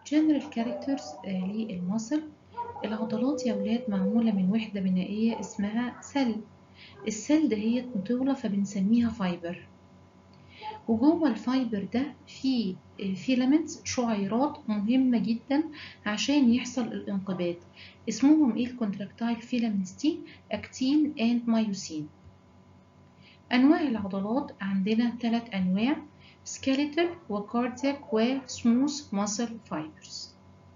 general characters للمصل العضلات يا ولاد معمولة من وحدة بنائية اسمها سل السل دهيت مطولة فبنسميها فايبر وجوه الفايبر ده في فيلامنتس شعيرات مهمة جدا عشان يحصل الانقباض اسمهم ايه الكونتراكتايل فيلامنتس دي اكتين اند مايوسين انواع العضلات عندنا ثلاث انواع skeletal وكاردياك وسموث ماسل فايبرز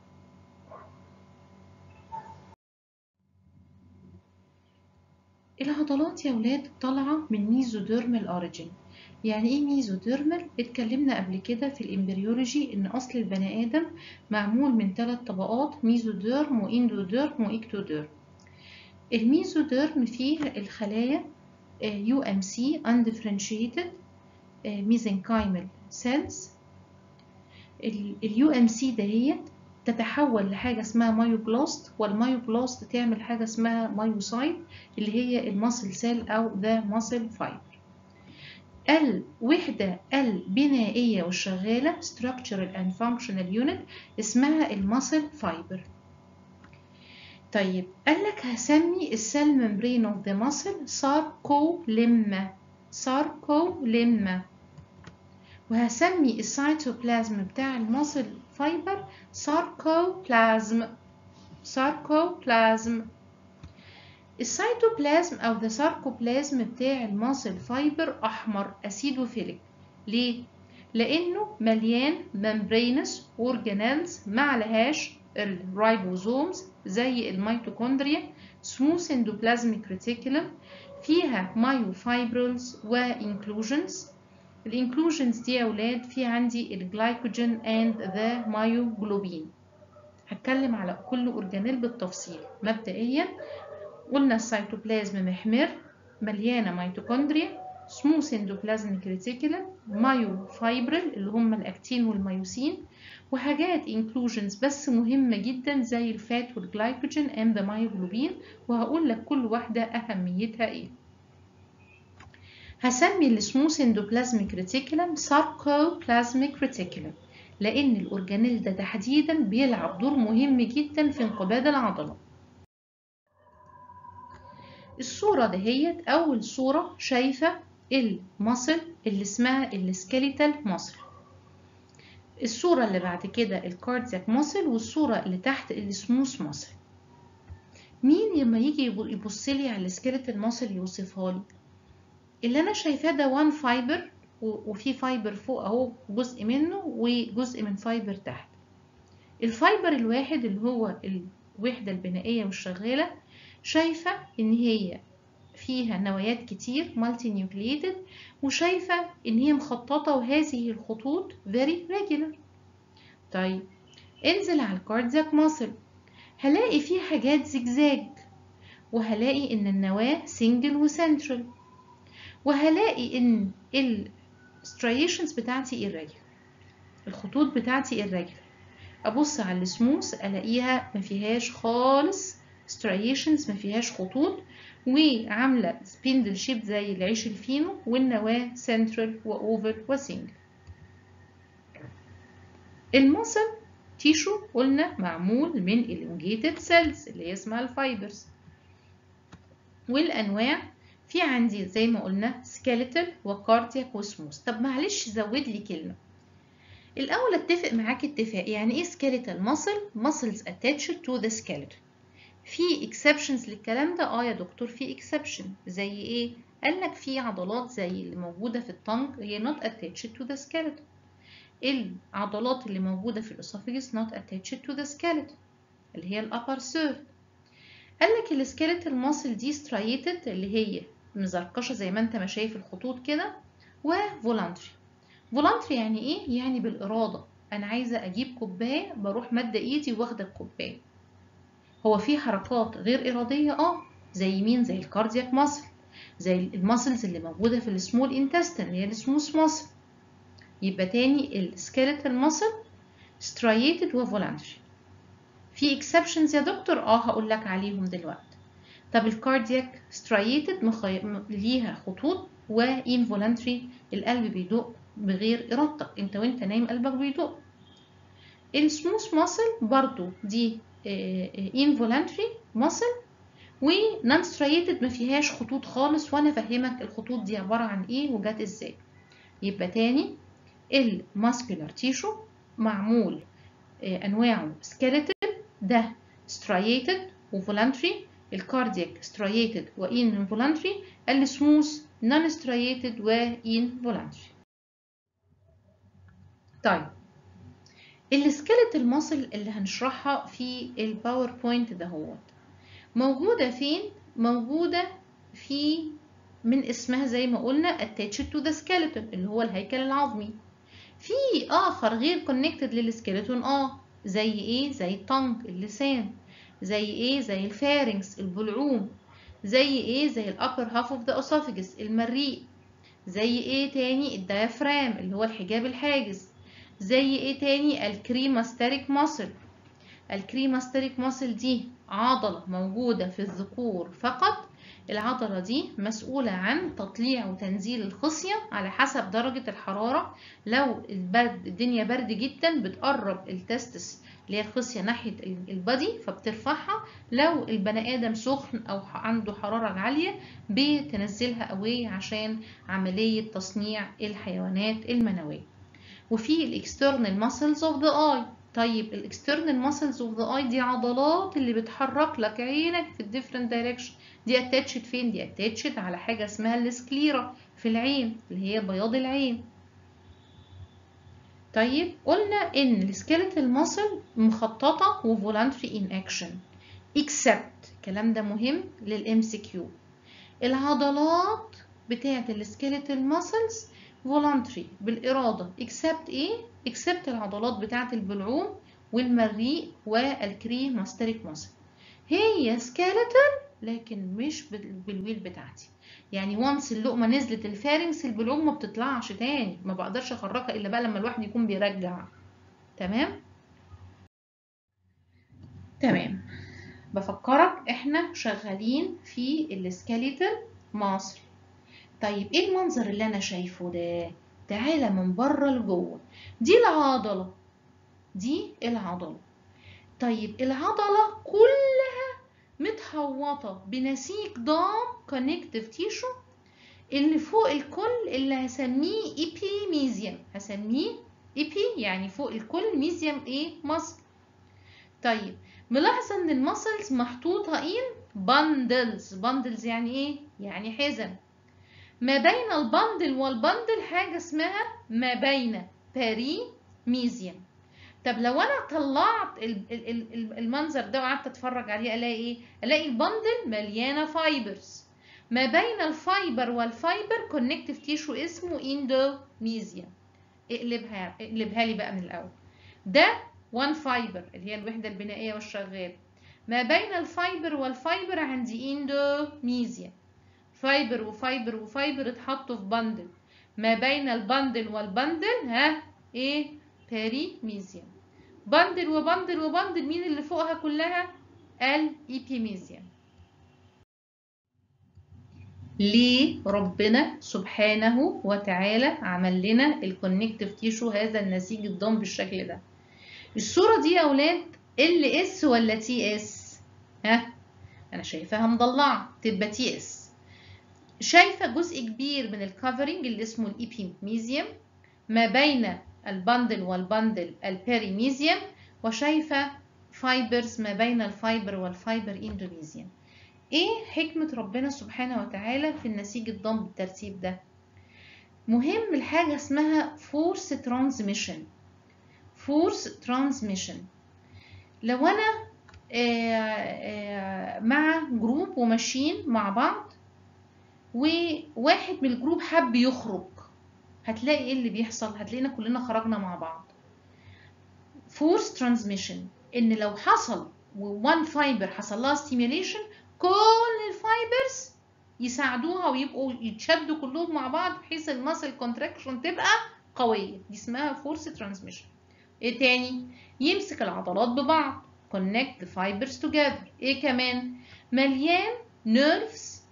العضلات يا ولاد طالعة من ميزوديرمال اوريجين يعني ايه ميزوديرمال اتكلمنا قبل كده في الامبريولوجي ان اصل البني ادم معمول من ثلاث طبقات ميزوديرم واندوديرم واكتوديرم الميزوديرم فيه الخلايا يو ام سي undifferentiated mesenchymal cells اليو ام سي دهيت تتحول لحاجة اسمها مايوبلاست والمايوبلاست تعمل حاجة اسمها مايوسايت اللي هي الماسل سيل أو ذا ماسل فايبر الوحدة البنائية والشغالة structural and functional unit اسمها الماسل فايبر طيب قالك هسمي السيل ممبرين اوف ذا ماسل ساركوليما ساركوليما وهسمي السيتوبلازم بتاع الماسل فايبر ساركوبلازم ساركوبلازم السيتوبلازم او ذا ساركوبلازم بتاع الماسل فايبر احمر اسيدوفيليك ليه لانه مليان ممبرينس اورجانيلز ما عليهاش الرايبوزومز زي الميتوكوندريا سموث اندوبلازميك ريتيكولم فيها مايوفايبرلز وانكلوجنز الانكلوجنز دي يا اولاد في عندي الجلايكوجين اند ذا مايوجلوبين هتكلم على كل اورجانيل بالتفصيل مبدئيا قلنا السيتوبلازم محمر مليانه ميتوكوندريا سموث اندوبلازميك ريتيكولم مايوفايبرل اللي هم الاكتين والميوسين وحاجات انكلوجنز بس مهمه جدا زي الفات والجلايكوجين اند ذا مايوجلوبين وهقول لك كل واحده اهميتها ايه هسمي السموث اندوبلازميك ريتيكولم ساركوبلازميك ريتيكولم لان الاورجانيل ده تحديدا بيلعب دور مهم جدا في انقباض العضله الصوره دهيت اول صوره شايفه المصل اللي اسمها السكيليتال مصل الصوره اللي بعد كده الكاردياك مصل والصوره اللي تحت السموث مصل مين لما يجي يبص لي على السكيليتال مصل يوصفها لي اللي انا شايفاه ده وان فايبر وفي فايبر فوق اهو جزء منه وجزء من فايبر تحت الفايبر الواحد اللي هو الوحدة البنائية والشغالة شايفة ان هي فيها نوايات كتير مالتي نيوكليتد وشايفة ان هي مخططة وهذه الخطوط very regular طيب انزل على الكاردياك ماسل هلاقي فيه حاجات زجزاج وهلاقي ان النواة سنجل وسنترال وهلاقي ان الستريشنز بتاعتي irregular الخطوط بتاعتي irregular ابص على السموث الاقيها ما فيهاش خالص ستريشنز ما فيهاش خطوط وعامله سبيندل شيب زي العيش الفينو والنواه سنترال واوفر وسنجل المصل تيشو قلنا معمول من elongated cells اللي هي اسمها الفايبرز والانواع في عندي زي ما قلنا سكيلتال وكاردياك وسموث طب معلش زود لي كلمه الاول اتفق معاك اتفاق يعني ايه سكيلتال ماسل ماسلز attached to the skeleton في exceptions للكلام ده اه يا دكتور في exception زي ايه قال لك في عضلات زي اللي موجوده في الطنج هي not attached to the skeleton العضلات اللي موجوده في الاسوفيجس not attached to the skeleton اللي هي الابر سيرف قال لك السكيلتال ماسل دي سترايتد اللي هي مزرقشه زي ما انت ما شايف الخطوط كده وفولانتري فولانتري يعني ايه يعني بالاراده انا عايزه اجيب كوبايه بروح ماده ايدي واخده الكوبايه هو في حركات غير اراديه اه زي مين زي الكاردياك ماسل زي الماسلز اللي موجوده في السمول انتستين اللي هي السموث ماسل يبقى تاني السكيلتال ماسل سترايتد وفولانتري في اكسبشنز يا دكتور اه هقول لك عليهم دلوقتي طب الكاردياك سترايتد مخي... ليها خطوط وانفولانتري القلب بيدق بغير ارادتك انت وانت نايم قلبك بيدق السموث ماسل برضو دي involuntary muscle ونون ستريتد ما فيهاش خطوط خالص وانا افهمك الخطوط دي عباره عن ايه وجت ازاي يبقى تاني الماسكولار تيشو معمول انواعه سكيلتال ده ستريتد وفولنتري الكاردياك ستريتد وان فولنتري السموث نون ستريتد وان فولنتري طيب السكيلتال ماسل اللي هنشرحها في الباوربوينت دهوت موجودة فين؟ موجودة في من اسمها زي ما قلنا attached to the skeleton اللي هو الهيكل العظمي في آخر غير connected للسكيلتون آه زي إيه؟ زي التنج اللسان زي إيه؟ زي الفارنكس البلعوم زي إيه؟ زي الأبر half of the esophagus المريء زي إيه تاني؟ الديافرام اللي هو الحجاب الحاجز زي إيه تاني؟ الكريماستريك ماسل الكريماستريك ماسل دي عضلة موجودة في الذكور فقط العضلة دي مسؤولة عن تطليع وتنزيل الخصية على حسب درجة الحرارة لو البرد الدنيا برد جدا بتقرب التستس اللي هي الخصية ناحية البادي فبترفعها لو البني آدم سخن أو عنده حرارة عالية بتنزلها أوي عشان عملية تصنيع الحيوانات المنوية وفي الاكسترنال ماسلز اوف ذا اي طيب الاكسترنال ماسلز اوف ذا اي دي عضلات اللي بتحرك لك عينك في الديفرنت دايركشن دي اتاتشد فين دي اتاتشد على حاجه اسمها السكليرا في العين اللي هي بياض العين طيب قلنا ان السكيلتال ماسل مخططه وفولانتري ان اكشن اكسبت الكلام ده مهم للام سي كيو العضلات بتاعه السكيلتال ماسلز فولانتري بالاراده اكسبت ايه اكسبت العضلات بتاعه البلعوم والمريء والكري ماستريك ماسل هي سكيلتال لكن مش بالويل بتاعتي يعني وانس اللقمه نزلت الفارنكس البلعوم ما بتطلعش تاني ما بقدرش اخرجها الا بقى لما الواحد يكون بيرجع تمام تمام بفكرك احنا شغالين في السكيليتال ماسل طيب ايه المنظر اللي انا شايفه ده تعالى من بره لجوه دي العضله دي العضله طيب العضله كلها متحوطه بنسيج ضام كونكتيف تيشو اللي فوق الكل اللي هسميه ايبيميزيوم هسميه ايبي يعني فوق الكل ميزيوم ايه مصل طيب ملاحظه ان المسلز محطوطه ان باندلز باندلز يعني ايه يعني حزم ما بين البندل والبندل حاجة اسمها ما بين باري ميزيوم طب لو انا طلعت المنظر ده وقعدت اتفرج عليه الاقي ايه الاقي البندل مليانه فايبرز ما بين الفايبر والفايبر كونكتيف تيشو اسمه اندوميزيوم اقلبها اقلبها لي بقى من الاول ده وان فايبر اللي هي الوحده البنائيه والشغال ما بين الفايبر والفايبر عندي اندوميزيوم فايبر وفايبر وفايبر اتحطوا في بندل ما بين البندل والبندل ها ايه باريميزيوم بندل وبندل وبندل مين اللي فوقها كلها الايبيميزيوم ليه ربنا سبحانه وتعالى عمل لنا الكونكتيف تيشو هذا النسيج الضم بالشكل ده الصوره دي يا اولاد ال اس ولا تي اس ها انا شايفاها مضلعه تبقى تي اس شايفه جزء كبير من الكفرنج اللي اسمه الايبيميزيوم ما بين البندل والبندل البيريميزيوم وشايفه فايبرز ما بين الفايبر والفايبر اندوميزيوم ايه حكمه ربنا سبحانه وتعالى في النسيج الضم بالترتيب ده مهم الحاجه اسمها فورس ترانسميشن فورس ترانسميشن لو انا آآ آآ مع جروب وماشيين مع بعض وواحد من الجروب حب يخرج هتلاقي ايه اللي بيحصل هتلاقينا كلنا خرجنا مع بعض فورس ترانسميشن ان لو حصل وان فايبر حصل لها ستيميوليشن كل الفايبرز يساعدوها ويبقوا يتشدوا كلهم مع بعض بحيث الماسل كونتراكشن تبقى قويه دي اسمها فورس ترانسميشن ايه تاني يمسك العضلات ببعض connect the fibers together ايه كمان مليان nerves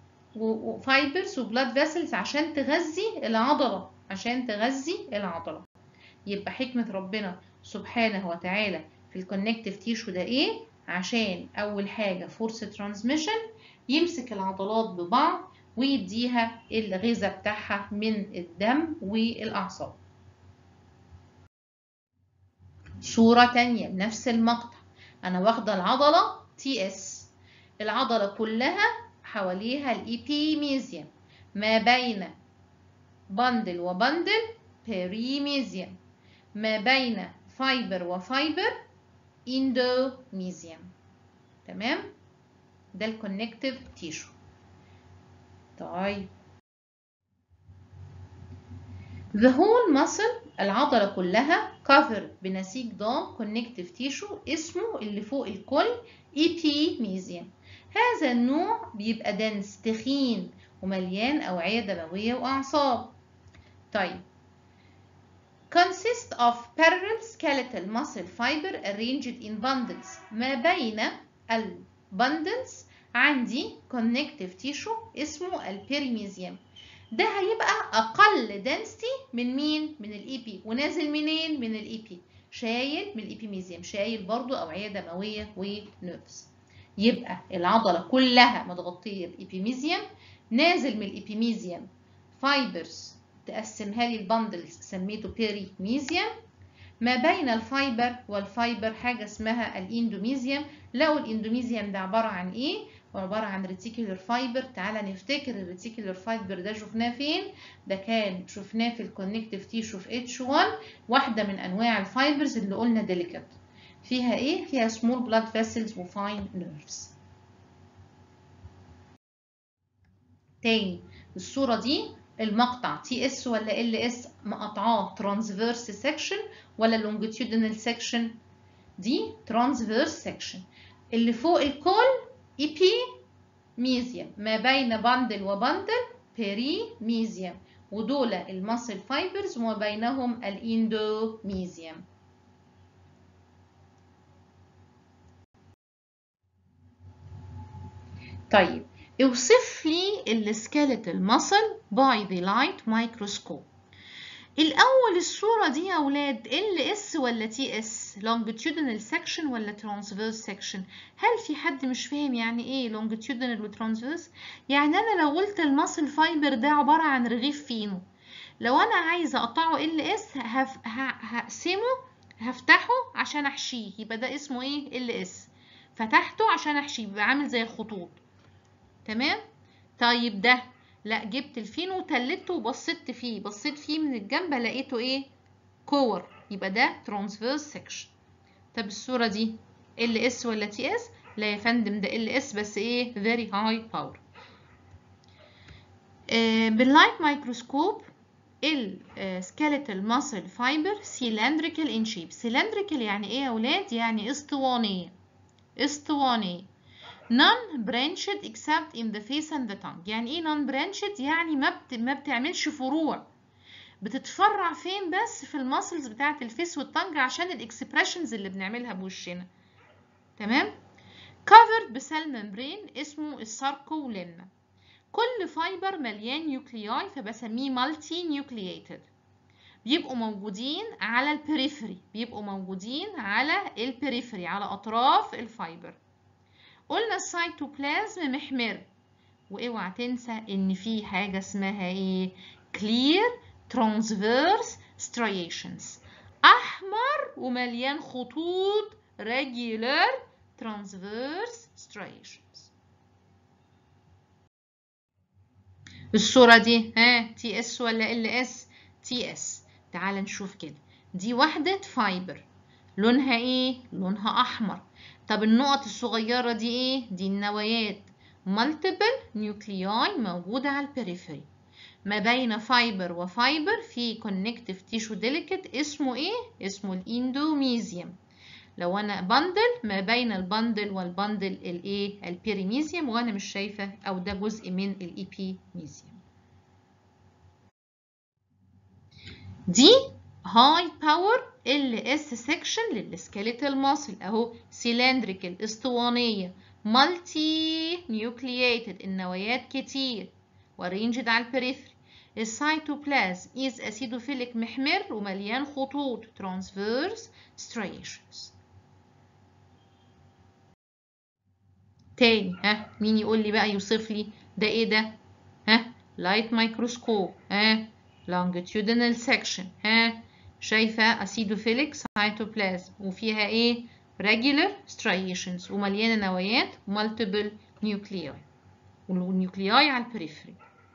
وفايبرز وبلاد فيسلز عشان تغذي العضله عشان تغذي العضله يبقى حكمة ربنا سبحانه وتعالى في الكونكتيف تيشو ده ايه عشان اول حاجة فورس ترانسميشن يمسك العضلات ببعض ويديها الغذاء بتاعها من الدم والاعصاب صورة تانية بنفس المقطع انا واخدة العضلة تي اس العضلة كلها حواليها الإيبيميزيوم ما بين بندل وبندل بيريميزيوم ما بين فايبر وفايبر اندوميزيوم تمام ده الكونكتيف تيشو طيب The whole muscle العضلة كلها covered بنسيج ضام connective tissue اسمه اللي فوق الكل epimysium هذا النوع بيبقى دنس تخين ومليان أوعية دموية وأعصاب طيب consist of parallel skeletal muscle fiber arranged in bundles ما بين البندلز عندي connective tissue اسمه البيريميزيوم ده هيبقى اقل density من مين من الاي بي ونازل منين من الاي بي شايل من الابيميزيوم شايل برضو اوعيه دمويه ونيرفز يبقى العضله كلها متغطيه بالابيميزيوم نازل من الابيميزيوم فايبرز تقسمها لي البندلز سميته بيريميزيوم ما بين الفايبر والفايبر حاجه اسمها الاندوميزيوم لقوا الاندوميزيوم ده عباره عن ايه وعبارة عن ريتيكولر فايبر تعالى نفتكر الريتيكولر فايبر ده شفناه فين ده كان شفناه في الكونكتيف تيشو في H1 واحدة من أنواع الفايبرز اللي قلنا ديليكات فيها إيه؟ فيها سمول بلاد فيسلز وفاين نيرفز تاني الصورة دي المقطع تي اس ولا ال اس مقطعاه ترانسفيرس سيكشن ولا لونجيتيودينال سيكشن دي ترانسفيرس سيكشن اللي فوق الكل ايبي ميزيوم ما بين بندل وبندل بيري ميزيوم ودول الماسل فايبرز وما بينهم الاندوميزيوم طيب اوصف لي السكيلتال ماسل باي ذا لايت مايكروسكوب الأول الصورة دي يا أولاد ال اس ولا تي اس longitudinal section ولا transverse section هل في حد مش فاهم يعني إيه longitudinal و transverse يعني أنا لو قلت الماسل فايبر ده عبارة عن رغيف فينو لو أنا عايزة أقطعه ال اس هف... هقسمه هفتحه عشان أحشيه يبقى ده اسمه إيه ال اس فتحته عشان أحشيه يبقى عامل زي الخطوط تمام طيب ده لا جبت الفينو وتلته وبصيت فيه بصيت فيه من الجنب لقيته ايه كور يبقى ده ترانسفيرس سيكشن طب الصوره دي ال اس ولا تي اس لا يا فندم ده ال اس بس ايه فيري هاي باور باللايت مايكروسكوب السكيلتال ماسل فايبر سيلندريكال ان شيب سيلندريكال يعني ايه يا اولاد يعني اسطوانيه اسطوانيه non branched except in the face and the tongue يعني ايه non branched يعني ما بت... ما بتعملش فروع بتتفرع فين بس في الماسلز بتاعه الفيس والتانج عشان الاكسبريشنز اللي بنعملها بوشنا تمام covered بسيل ممبرين اسمه الساركولينا كل فايبر مليان نيوكلياي فبسميه مالتي نيوكلييتد بيبقوا موجودين على البريفري بيبقوا موجودين على البريفري على اطراف الفايبر قلنا السيتوبلازم محمر واوعى تنسى ان في حاجه اسمها ايه clear transverse striations احمر ومليان خطوط regular transverse striations الصوره دي ها تي اس ولا ال اس تي اس تعال نشوف كده دي وحده فايبر لونها ايه لونها احمر طب النقط الصغيرة دي ايه؟ دي النوايات multiple nuclei موجودة على البريفري ما بين فايبر وفايبر في connective tissue delicate اسمه ايه؟ اسمه الاندوميزيوم لو انا بندل ما بين البندل والبندل الايه؟ البيريميزيوم وانا مش شايفة او ده جزء من الايبيميزيوم دي هاي باور ال اس سيكشن للسكيليتال ماسل اهو سيلندريكال اسطوانيه مالتي نيوكلييتد النوايات كتير ورينجد على البريفري السيتوبلازم is acidophilic محمر ومليان خطوط transverse striations تاني ها مين يقول لي بقى يوصف لي ده ايه ده ها لايت مايكروسكوب ها longitudinal section ها شايفة acidophilic cytoplasm وفيها ايه regular striations ومليانة نوايات multiple nuclei والنيوكلياي على البريفري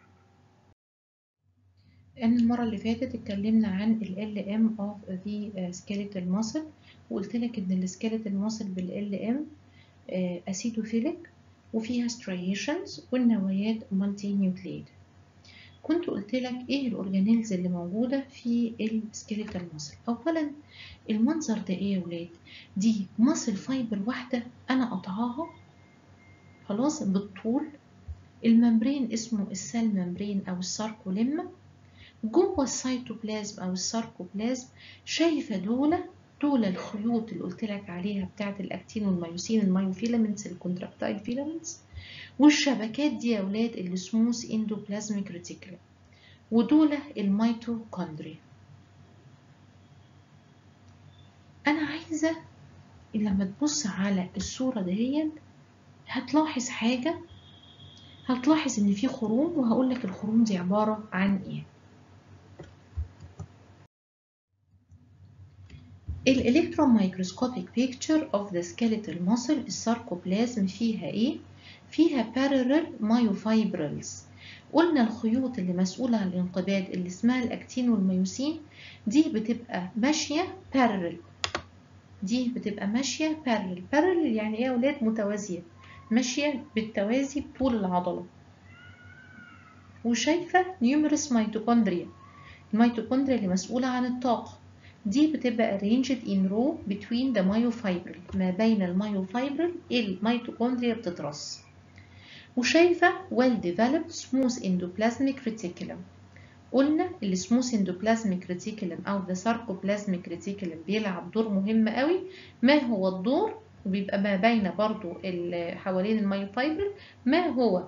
ان المرة اللي فاتت اتكلمنا عن ال LM of the skeletal muscle وقلت لك ان ال skeletal muscle بال LM acidophilic وفيها striations والنوايات multi nucleated كنت قلت لك ايه الاورجانيلز اللي موجودة في السكيليتال ماسل اولا المنظر ده ايه يا ولاد دي ماسل فايبر واحدة انا قطعاها خلاص بالطول الممبرين اسمه السيل ممبرين او الساركوليما جوه السيتوبلازم او الساركوبلازم شايفة دولة دول الخيوط اللي قلت لك عليها بتاعت الاكتين والميوسين المايوفيلامنتس الكونتراكتايل فيلامنتس والشبكات دي يا ولاد اللي سموث اندوبلازميك ريتيكولم ودول الميتوكوندريا انا عايزه لما تبص على الصوره دهيت هتلاحظ حاجه هتلاحظ ان في خروم وهقول لك الخروم دي عباره عن ايه الالكترون مايكروسكوبيك بيكتشر اوف ذا سكيليتال ماسل الساركوبلازم فيها ايه فيها parallel myofibrils قلنا الخيوط اللي مسؤولة عن الانقباض اللي اسمها الأكتين والميوسين دي بتبقى ماشية parallel دي بتبقى ماشية parallel parallel يعني ايه يا ولاد متوازية ماشية بالتوازي بطول العضلة وشايفة numerous mitochondria الميتوكوندريا اللي مسؤولة عن الطاقة دي بتبقى arranged in row between the myofibril ما بين الميوفايبرل الميتوكوندريا بتترص وشايفة well developed smooth endoplasmic reticulum قلنا ال smooth endoplasmic reticulum أو the sarcoplasmic reticulum بيلعب دور مهم قوي ما هو الدور وبيبقى ما بين برضو حوالين الميوفايبرل ما هو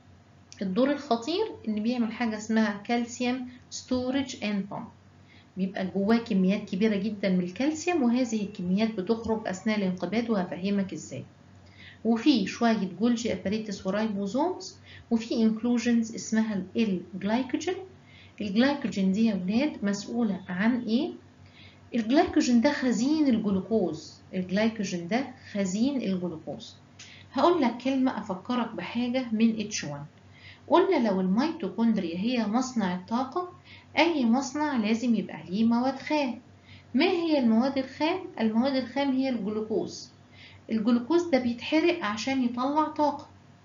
الدور الخطير إن بيعمل حاجة اسمها كالسيوم storage and pump بيبقى جواه كميات كبيرة جدا من الكالسيوم وهذه الكميات بتخرج أثناء الانقباض وهفهمك ازاي وفي شوية جولجي اباريتس ورايبوزومز وفي انكلوجنز اسمها الجلايكوجين الجلايكوجين دي يا ولاد مسؤولة عن ايه؟ الجلايكوجين ده خزين الجلوكوز الجلايكوجين ده خزين الجلوكوز هقول لك كلمة أفكرك بحاجة من H1 قلنا لو الميتوكوندريا هي مصنع الطاقة أي مصنع لازم يبقى ليه مواد خام ما هي المواد الخام؟ المواد الخام هي الجلوكوز الجلوكوز ده بيتحرق عشان يطلع طاقة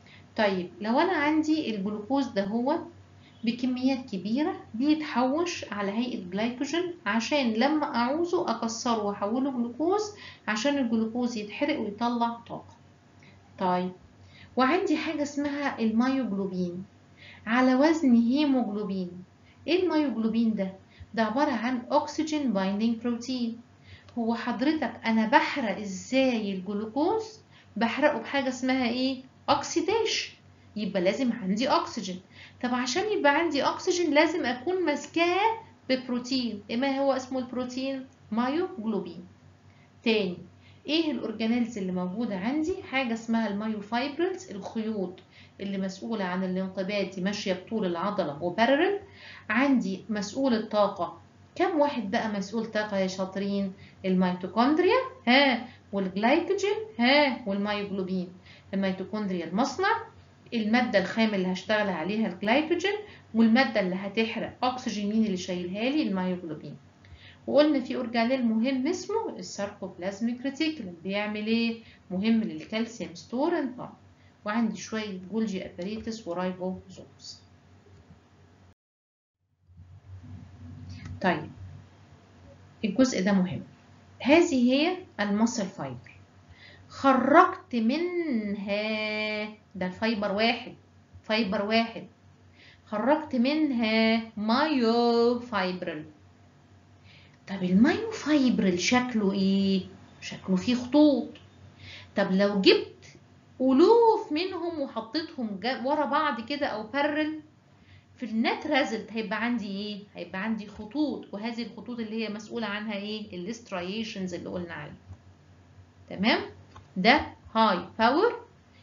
طيب لو أنا عندي الجلوكوز ده هو بكميات كبيرة بيتحوش على هيئة جلايكوجين عشان لما أعوزه أكسره وأحوله جلوكوز عشان الجلوكوز يتحرق ويطلع طاقة طيب وعندي حاجة اسمها المايوجلوبين على وزن هيموجلوبين ايه المايوجلوبين ده ده عبارة عن اكسجين بايندينج بروتين هو حضرتك انا بحرق ازاي الجلوكوز بحرقه بحاجة اسمها ايه اوكسيديشن يبقى لازم عندي اكسجين طب عشان يبقى عندي اكسجين لازم اكون ماسكاه ببروتين ايه ما هو اسمه البروتين مايوجلوبين تاني ايه الاورجانيلز اللي موجودة عندي حاجة اسمها المايوفايبرلز الخيوط اللي مسؤولة عن الانقباض دي ماشية بطول العضلة وبارلل عندي مسؤول الطاقة كم واحد بقى مسؤول طاقة يا شاطرين الميتوكوندريا ها والجلايكوجين ها والمايوجلوبين الميتوكوندريا المصنع المادة الخام اللي هشتغل عليها الجلايكوجين والمادة اللي هتحرق أكسجين مين اللي شايلها لي المايوجلوبين وقلنا في أورجانيل مهم اسمه الساركوبلازميك ريتيكولم بيعمل ايه؟ مهم للكالسيوم ستور اند بامب وعندي شوية جولجي أباريتس ورايبوزومز طيب الجزء ده مهم هذه هي المصل فايبر خرجت منها ده الفايبر واحد فايبر واحد خرجت منها مايو فايبرل طب المايو فايبرل شكله ايه شكله فيه خطوط طب لو جبت ألوف منهم وحطيتهم ورا بعض كده أو بارل في النت ريزلت هيبقى عندي ايه هيبقى عندي خطوط وهذه الخطوط اللي هي مسؤوله عنها ايه الاستريشنز اللي قلنا عليها تمام ده هاي باور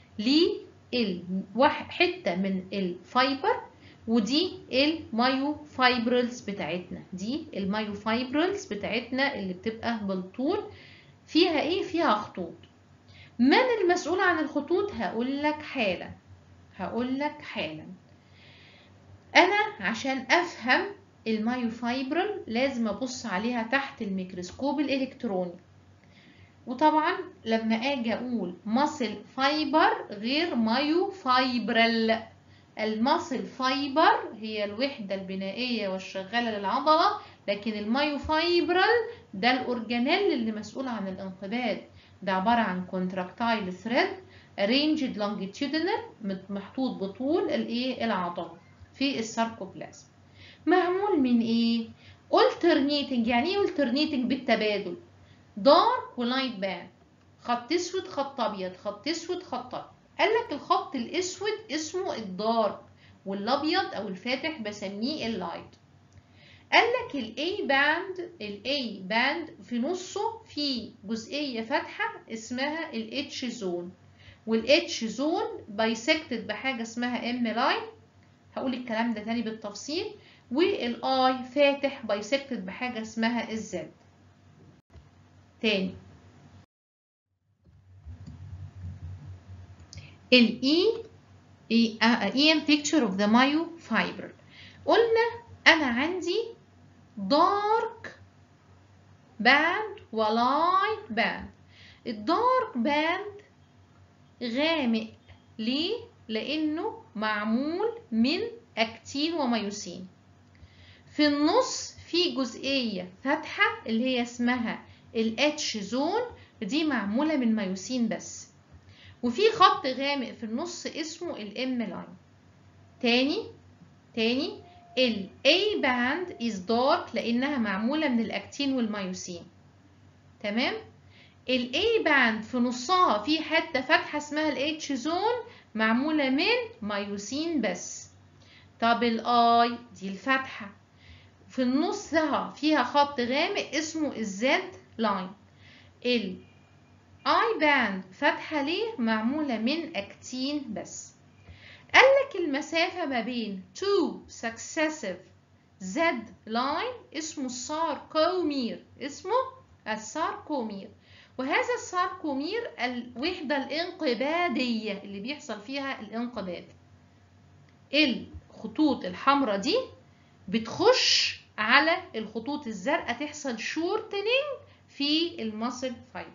حته من الفايبر ودي المايو فايبرلز بتاعتنا دي المايو فايبرلز بتاعتنا اللي بتبقى بالطول فيها ايه فيها خطوط من المسؤول عن الخطوط هقول لك حالا هقول لك حالا انا عشان افهم المايو فايبرل لازم ابص عليها تحت الميكروسكوب الالكتروني وطبعا لما اجي اقول ماسل فايبر غير مايو فايبرل الماسل فايبر هي الوحدة البنائية والشغالة للعضلة لكن المايو فايبرل ده الأورجانيل اللي مسؤول عن الانقباض ده عبارة عن كونتراكتايل ثريد arranged longitudinal محطوط بطول الايه العضلة في الساركوبلازم معمول من ايه alternating يعني ايه alternating بالتبادل دارك ولايت بان خط اسود خط ابيض خط اسود خط ابيض قال لك الخط الاسود اسمه الدارك والابيض او الفاتح بسميه اللايت قال لك الاي باند الاي باند في نصه في جزئيه فاتحه اسمها الاتش زون والاتش زون بايسكتد بحاجه اسمها ام لاين هقول الكلام ده تاني بالتفصيل والاي فاتح بايسكتد بحاجه اسمها الزد تاني ال E EM picture of the myofibril قلنا أنا عندي dark band ولايت band الدارك باند غامق ليه؟ لأنه معمول من أكتين وميوسين في النص في جزئية فاتحة اللي هي اسمها ال H زون دي معمولة من ميوسين بس وفي خط غامق في النص اسمه الام لاين تاني تاني ال A band is dark لأنها معمولة من الأكتين والميوسين تمام ال A band في نصها في حتة فاتحة اسمها ال H زون معمولة من ميوسين بس طب ال I دي الفاتحة في النص فيها خط غامق اسمه الزد لاين ال اي باند فاتحة ليه معمولة من اكتين بس قال لك المسافة ما بين two successive Z line اسمه الساركومير اسمه الساركومير وهذا الساركومير الوحدة الانقباضية اللي بيحصل فيها الانقباض الخطوط الحمراء دي بتخش على الخطوط الزرقاء تحصل شورتنينج في المسل فايبر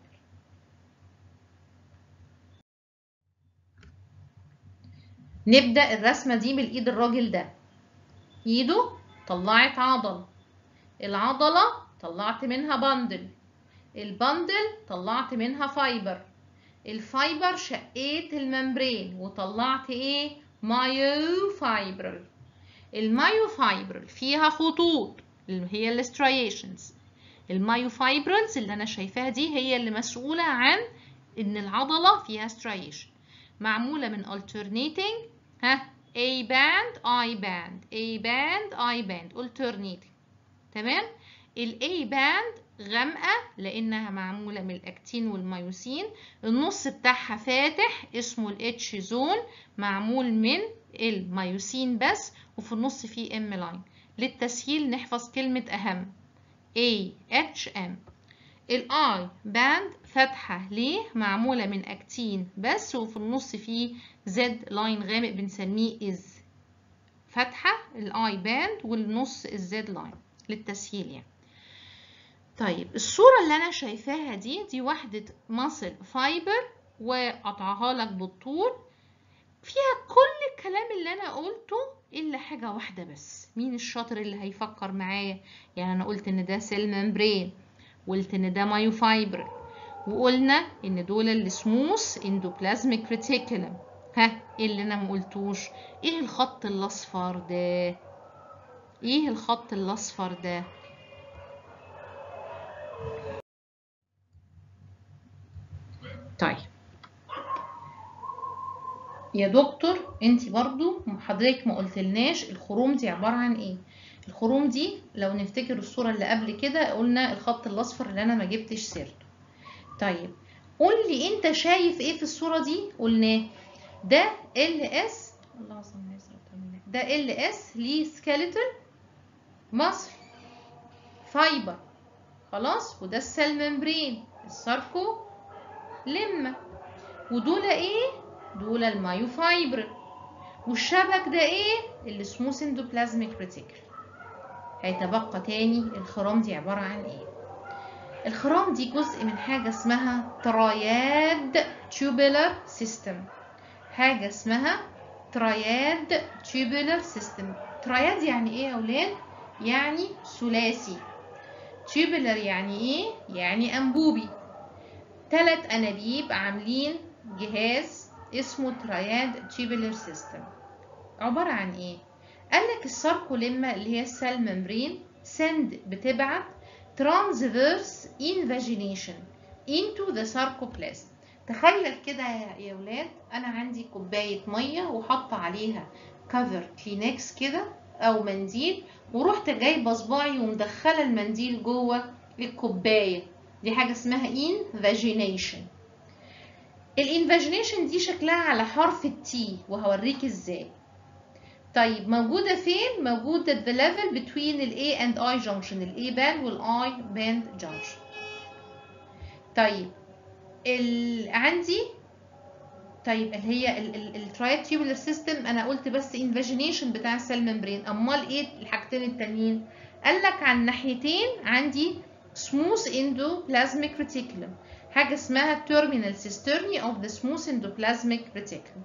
نبدأ الرسمة دي بالإيد الراجل ده إيده طلعت عضلة العضلة طلعت منها بندل البندل طلعت منها فايبر الفايبر شقيت الممبرين وطلعت ايه مايو فايبرل المايو فايبرل فيها خطوط اللي هي الاستريشنز المايو فايبرلز اللي انا شايفاها دي هي اللي مسؤولة عن ان العضلة فيها ستريشن معمولة من alternating ها A band I band A band I band alternating تمام ال A band غامقة لأنها معمولة من الأكتين والميوسين النص بتاعها فاتح اسمه ال H زون معمول من الميوسين بس وفي النص فيه M لاين للتسهيل نحفظ كلمة أهم A H M الاي باند فاتحة ليه معمولة من اكتين بس وفي النص فيه زد لاين غامق بنسميه از فاتحة الاي باند والنص الزد لاين للتسهيل يعني طيب الصورة اللي انا شايفاها دي دي وحدة ماسل فايبر وقطعها لك بالطول فيها كل الكلام اللي انا قلته الا حاجة واحدة بس مين الشاطر اللي هيفكر معايا يعني انا قلت ان ده سيل ممبرين وقلت ان ده مايو فايبر وقلنا ان دول السموث اندوبلازميك ريتيكولم ها ايه اللي انا ما قلتوش ايه الخط الاصفر ده ايه الخط الاصفر ده طيب يا دكتور انت برضو حضرتك ما قلتلناش الخروم دي عباره عن ايه الخروم دي لو نفتكر الصوره اللي قبل كده قلنا الخط الاصفر اللي انا ما جبتش سيرته طيب قول لي انت شايف ايه في الصوره دي قلناه ده ال اس الله ده ال اس ليه سكيلتون مصل فايبر خلاص وده السيل ممبرين الساركو لما ودول ايه دول المايوفايبر والشبك ده ايه السموث اندوبلازميك ريتيكل هيتبقى تاني الخرام دي عبارة عن ايه الخرام دي جزء من حاجة اسمها تراياد تيوبولار سيستم حاجة اسمها تراياد تيوبولار سيستم تراياد يعني ايه يا اولاد يعني ثلاثي تيوبولار يعني ايه يعني انبوبي ثلاث انابيب عاملين جهاز اسمه تراياد تيوبولار سيستم عبارة عن ايه قال لك الساركوليما اللي هي السيل ممبرين سند بتبعت transverse invagination into the sarcoplasm تخيل كده يا ولاد انا عندي كوبايه ميه وحاطه عليها كفر كلينكس كده او منديل ورحت جايبه صباعي ومدخله المنديل جوه الكوبايه دي حاجه اسمها انفاجينيشن الانفاجينيشن دي شكلها على حرف التي وهوريك ازاي طيب موجودة فين؟ موجودة at the level between ال A and I junction ال A band وال I band junction طيب ال... عندي طيب اللي هي الترايد تيوبولار سيستم انا قلت بس انفاجينيشن بتاع السيل ممبرين امال ايه الحاجتين التانيين قال لك عن ناحيتين عندي سموث اندوبلازميك ريتيكولم حاجه اسمها terminal cisternae of the smooth endoplasmic reticulum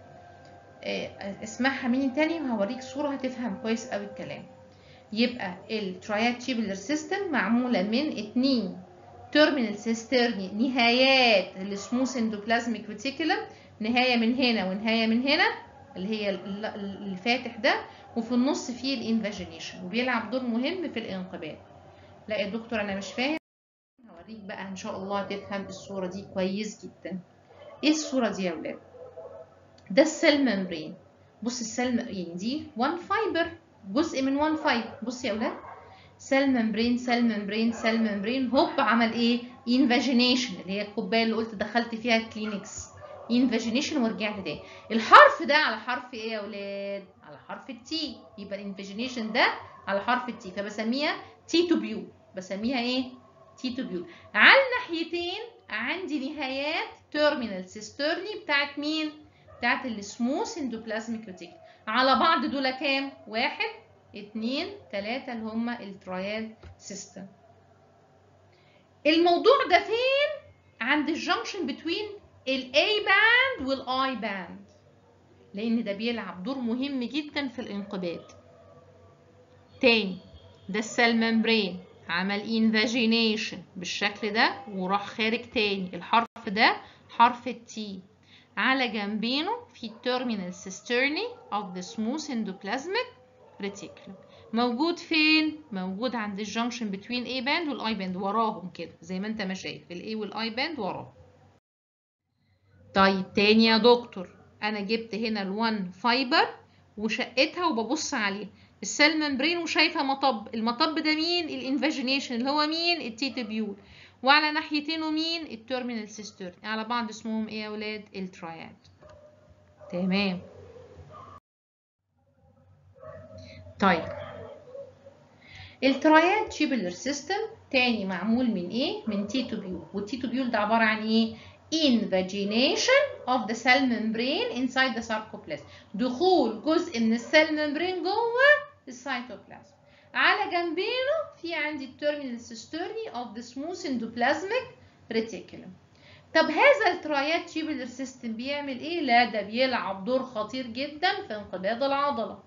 اسمعها مني تاني وهوريك صورة هتفهم كويس قوي الكلام يبقى التراياد تيبولر سيستم معمولة من اتنين تيرمينال سيسترني نهايات السموث اندوبلازميك ريتيكولم نهاية من هنا ونهاية من هنا اللي هي الفاتح ده وفي النص فيه الانفاجينيشن وبيلعب دور مهم في الانقباض لا يا دكتور انا مش فاهم هوريك بقى ان شاء الله تفهم الصورة دي كويس جدا ايه الصورة دي يا ولاد ده السيل ممبرين بص السيل يعني دي 1 فايبر جزء من 1 فايبر بص يا اولاد سيل ممبرين سيل ممبرين سيل ممبرين هوب عمل ايه انفاجينيشن اللي هي الكوبايه اللي قلت دخلت فيها كلينكس انفاجينيشن ورجعت تاني الحرف ده على حرف ايه يا اولاد على حرف التي يبقى الانفاجينيشن ده على حرف التي فبسميها تي توبيول بسميها ايه تي توبيول على الناحيتين عندي نهايات تيرمينال سيسترني بتاعت مين بتاعت السموث اندوبلازميك ريتيكل على بعض دول كام؟ واحد اتنين تلاتة اللي هما التراياد سيستم الموضوع ده فين؟ عند الجنكشن بتوين الاي باند والاي باند لان ده بيلعب دور مهم جدا في الانقباض تاني ده السيل ممبرين عمل انفاجينيشن بالشكل ده وراح خارج تاني الحرف ده حرف التي على جنبينه في التيرمينال سيسترني of the smooth endoplasmic reticulum موجود فين؟ موجود عند الجنكشن بين A باند والاي باند وراهم كده زي ما انت ما شايف الاي والاي باند وراهم طيب تاني يا دكتور انا جبت هنا الوان فايبر وشقتها وببص عليها السيل ممبرين وشايفه مطب المطب ده مين الانفاجينيشن اللي هو مين التيتبيول وعلى ناحيتينه مين التيرمينال سيستر على بعض اسمهم ايه يا اولاد التراياد تمام طيب التراياد تيبولر سيستم تاني معمول من ايه من تيتوبيول والتيتوبيول ده عباره عن ايه invagination of the cell membrane inside the sarcoplasm دخول جزء من السيل ممبرين جوه السيتوبلازم على جنبينه في عندي التيرمينال سيسترني of the smooth endoplasmic reticulum طب هذا الترايات تيبولر سيستم بيعمل ايه لا ده بيلعب دور خطير جدا في انقباض العضله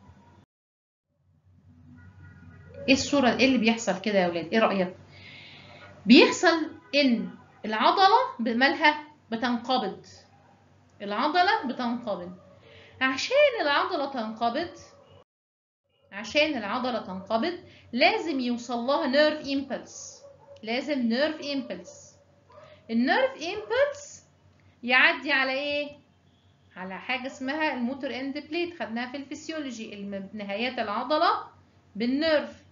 ايه الصوره ايه اللي بيحصل كده يا ولاد ايه رايك بيحصل ان العضله بمالها بتنقبض العضله بتنقبض عشان العضله تنقبض عشان العضلة تنقبض لازم يوصل لها نيرف امبلس لازم نيرف امبلس النيرف امبلس يعدي على ايه على حاجة اسمها الموتور اند بليت خدناها في الفسيولوجي نهايات العضلة بالنيرف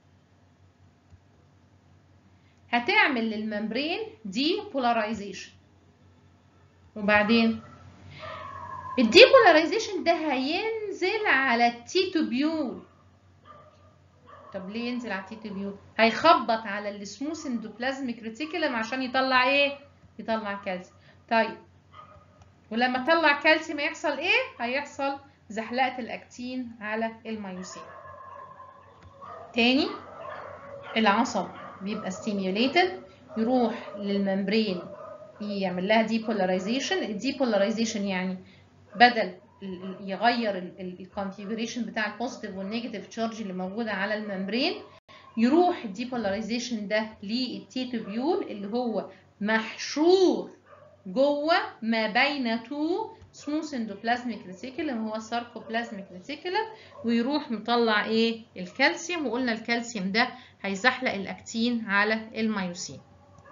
هتعمل للممبرين دي بولاريزيشن وبعدين الديبولاريزيشن ده هينزل على التيتوبيول طب ليه ينزل على التيتوبيول هيخبط على السموث اندوبلازميك ريتيكولم عشان يطلع ايه يطلع كالسيوم طيب ولما طلع كالسيوم هيحصل ايه هيحصل زحلقه الاكتين على الميوسين تاني العصب بيبقى stimulated يروح للممبرين يعمل لها depolarization الديبولاريزيشن يعني بدل يغير الكونفيجريشن بتاع البوزيتيف والنيجاتيف تشارج اللي موجوده على الممبرين يروح الديبولاريزيشن ده للتيتوبيول اللي هو محشور جوه ما بين تو سموث اندوبلازميك ريتيكولم هو الساركوبلازميك ريتيكولم ويروح مطلع ايه الكالسيوم وقلنا الكالسيوم ده هيزحلق الاكتين على الميوسين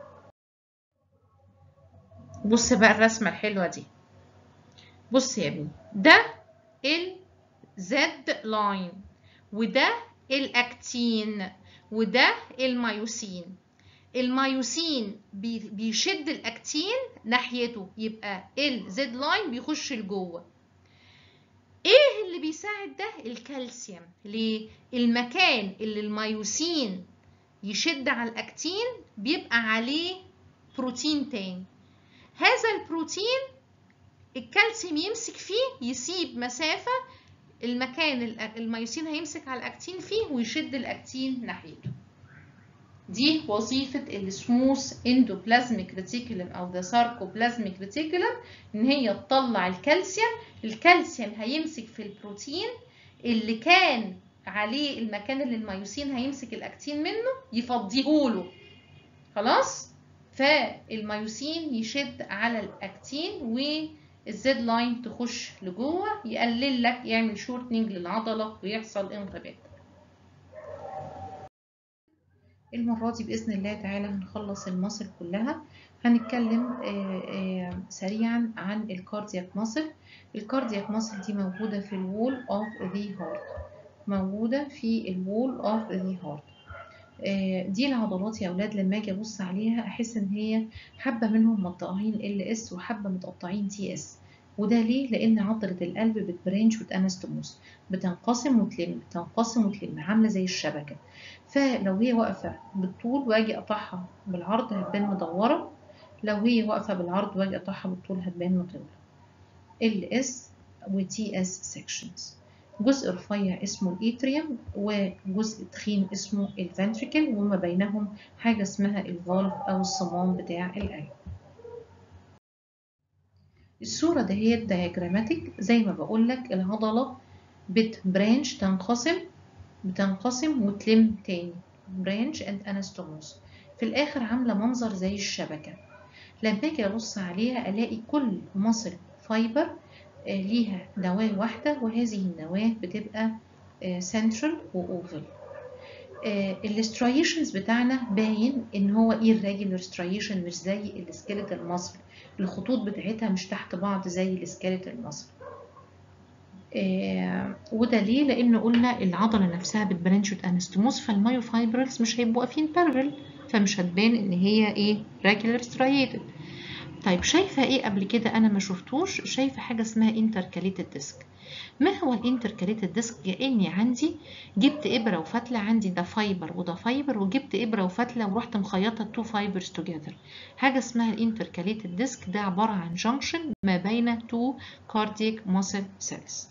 بص بقى الرسمه الحلوه دي بص يا ابني ده الزد لاين وده الاكتين وده الميوسين الميوسين بيشد الاكتين ناحيته يبقى الزد لاين بيخش لجوه ايه اللي بيساعد ده الكالسيوم ليه المكان اللي الميوسين يشد على الاكتين بيبقى عليه بروتين تاني هذا البروتين الكالسيوم يمسك فيه يسيب مسافة المكان الميوسين هيمسك على الأكتين فيه ويشد الأكتين ناحيته دي وظيفة السموث اندوبلازميك ريتيكولم أو ذا ساركوبلازميك ريتيكولم إن هي تطلع الكالسيوم الكالسيوم هيمسك في البروتين اللي كان عليه المكان اللي الميوسين هيمسك الأكتين منه يفضيهوله خلاص فالميوسين يشد على الأكتين و الزد لاين تخش لجوه يقلل لك يعمل شورتنج للعضله ويحصل انقباض المرة دي بإذن الله تعالى هنخلص المصل كلها هنتكلم سريعا عن الكاردياك مصل الكاردياك مصل دي موجودة في الوول اوف ذا هارت موجودة في الوول اوف ذا هارت دي العضلات يا اولاد لما اجي ابص عليها احس ان هي حبه منهم مقطعين ال اس وحبه متقطعين تي اس وده ليه لان عضله القلب بتبرانش وتانستموس بتنقسم وتلم بتنقسم وتلم عامله زي الشبكه فلو هي واقفه بالطول واجي اقطعها بالعرض هتبان مدوره لو هي واقفه بالعرض واجي اقطعها بالطول هتبان مطوله ال اس وتي اس سيكشنز جزء رفيع اسمه الاتريوم وجزء تخين اسمه الفنتريكل وما بينهم حاجة اسمها الفالف أو الصمام بتاع القلب الصورة ده هي الدياجراماتيك زي ما بقولك العضلة بتبرانش تنقسم بتنقسم وتلم تاني برانش اند انستوموس في الآخر عاملة منظر زي الشبكة لما اجي ابص عليها الاقي كل مصل فايبر ليها نواة واحدة وهذه النواة بتبقى سنترال وأوفل الاستريشنز بتاعنا باين ان هو irregular striation مش زي السكيلتال ماسل الخطوط بتاعتها مش تحت بعض زي السكيلتال ماسل وده ليه لان قلنا العضله نفسها بتبرانش انستموس فالمايوفايبرلز مش هيبقوا واقفين بارل فمش هتبان ان هي ايه regular striated طيب شايفة ايه قبل كده انا ما شفتوش شايفة حاجة اسمها intercalated ديسك ما هو الانتركاليتد ديسك كأني عندي جبت ابرة وفتلة عندي ده فايبر وده فايبر وجبت ابرة وفتلة ورحت مخيطة التو فايبرز توجذر حاجة اسمها الانتركاليتد ديسك ده عبارة عن جنكشن ما بين تو كاردياك ماسل سيلز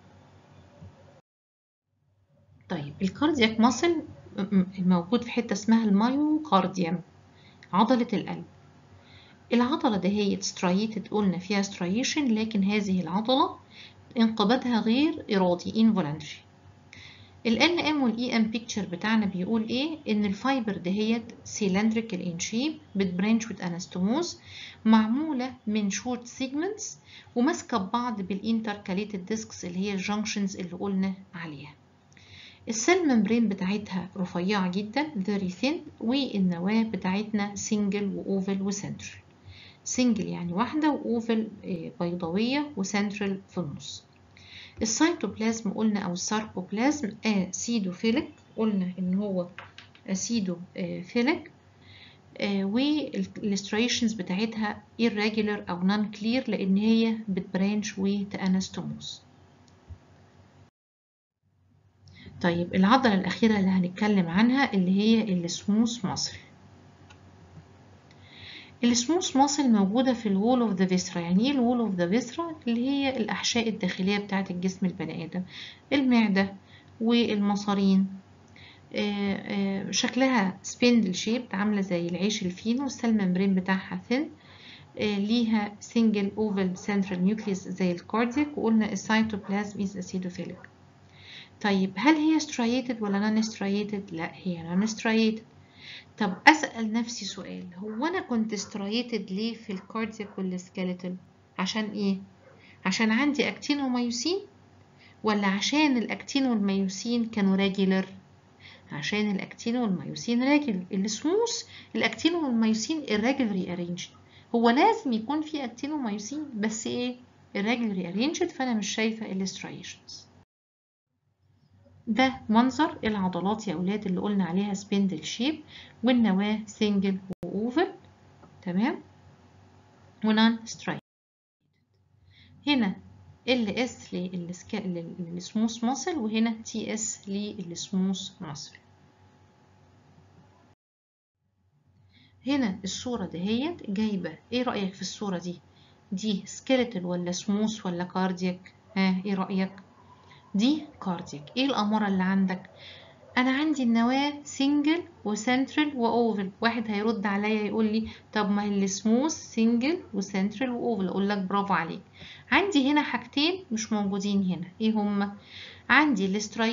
طيب الكاردياك ماسل موجود في حتة اسمها المايوكارديوم عضلة القلب العضلة ده هي سترايتد قلنا فيها سترايشن لكن هذه العضلة انقباضها غير إرادي involuntary ال NM وال EM picture بتاعنا بيقول إيه؟ إن الفايبر دهيت cylindrical in shape بتبرانش with anastomose معمولة من short segments وماسكة ببعض بالintercalated discs اللي هي الجنكشنز اللي قلنا عليها. السيل ممبرين بتاعتها رفيعة جدا very thin والنواة بتاعتنا single وoval وcentral. سنجل يعني واحدة وأوفل بيضاوية وسنترال في النص السيتوبلازم قلنا أو الساركوبلازم أسيدوفيليك قلنا إن هو أسيدوفيليك والإلستريشنز بتاعتها irregular أو non clear لأن هي بتبرانش وتأنستوموس طيب العضلة الأخيرة اللي هنتكلم عنها اللي هي السموث ماسل السموث ماسل موجودة في الوول اوف ذا فيسرا يعني ايه الوول اوف ذا فيسرا اللي هي الأحشاء الداخلية بتاعة الجسم البني آدم المعدة والمصارين شكلها سبيندل شيب عاملة زي العيش الفينو السيل ممبرين بتاعها ثين ليها سنجل اوفال سنترال نيوكليوس زي الكاردياك وقلنا السيتوبلازم از اسيدوفيليك طيب هل هي ستريتد ولا نون ستريتد لا هي نون ستريتد طب اسال نفسي سؤال هو انا كنت ستريتد ليه في الكاردياك والسكيلتال عشان ايه عشان عندي اكتين وميوسين ولا عشان الاكتين والميوسين كانوا راجلر عشان الاكتين والميوسين راجل السموث الاكتين والميوسين irregularly arranged هو لازم يكون في اكتين وميوسين بس ايه irregularly arranged فانا مش شايفه الستريشنز ده منظر العضلات يا اولاد اللي قلنا عليها سبندل شيب والنواه سنجل واوفل تمام ونان سترايك هنا ال اس للسموث ماسل وهنا تي اس للسموث ماسل هنا الصورة دهيت جايبة ايه رأيك في الصورة دي دي سكيلتال ولا سموث ولا كاردياك ها ايه رأيك دي كاردياك ايه الأمارة اللي عندك انا عندي النواة سنجل وسنترال واوفل واحد هيرد عليا يقول لي طب ما هي السموث سنجل وسنترال واوفل اقول لك برافو عليك عندي هنا حاجتين مش موجودين هنا ايه هما عندي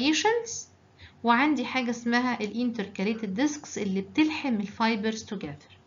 الاستريشنز وعندي حاجة اسمها الانتركاليتد ديسكس اللي بتلحم الفايبرز توجذر